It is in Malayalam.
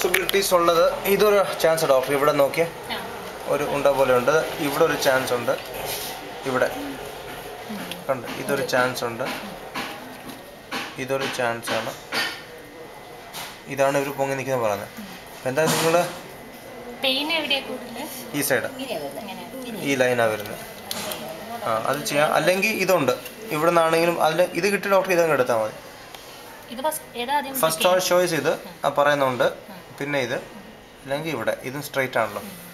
പോസിബിലിറ്റീസ് ഉള്ളത് ഇതൊരു ചാൻസ് ഡോക്ടർ ഇവിടെ നോക്കിയേ ആ. ഒരു ഉണ്ട പോലെ ഉണ്ട് ഇവിടെ ഒരു ചാൻസ് ഉണ്ട് ഇവിടെ കണ്ട് ഇതൊരു ചാൻസ് ഉണ്ട് ഇതൊരു ചാൻസ് ആണ് ഇതാണ് ഇവർ പൊങ്ങി നിൽക്കുന്നത് പറയുന്നത് എന്താ നിങ്ങൾ പെയിൻ എവിടെയാ കൂടുതൽ ഈ സൈഡ് അങ്ങനെ ഈ ലൈനാണ് വരുന്നത് ആ അത് ചെയ്യാം അല്ലെങ്കിൽ ഇതുണ്ട് ഇവിടെ നിന്നാണെങ്കിലും അതിൽ ഇത് കിട്ടിയ ഡോക്ടർ ഇതങ്ങ് എടുത്താൽ മതി ഇത് ഫസ്റ്റ് ഏതാ ആദ്യം ഫസ്റ്റ് ചോയ്സ് ഇത് ആ പറയുന്നുണ്ട് പിന്നെ ഇത് അല്ലെങ്കിൽ ഇവിടെ ഇതും സ്ട്രൈറ്റ് ആണല്ലോ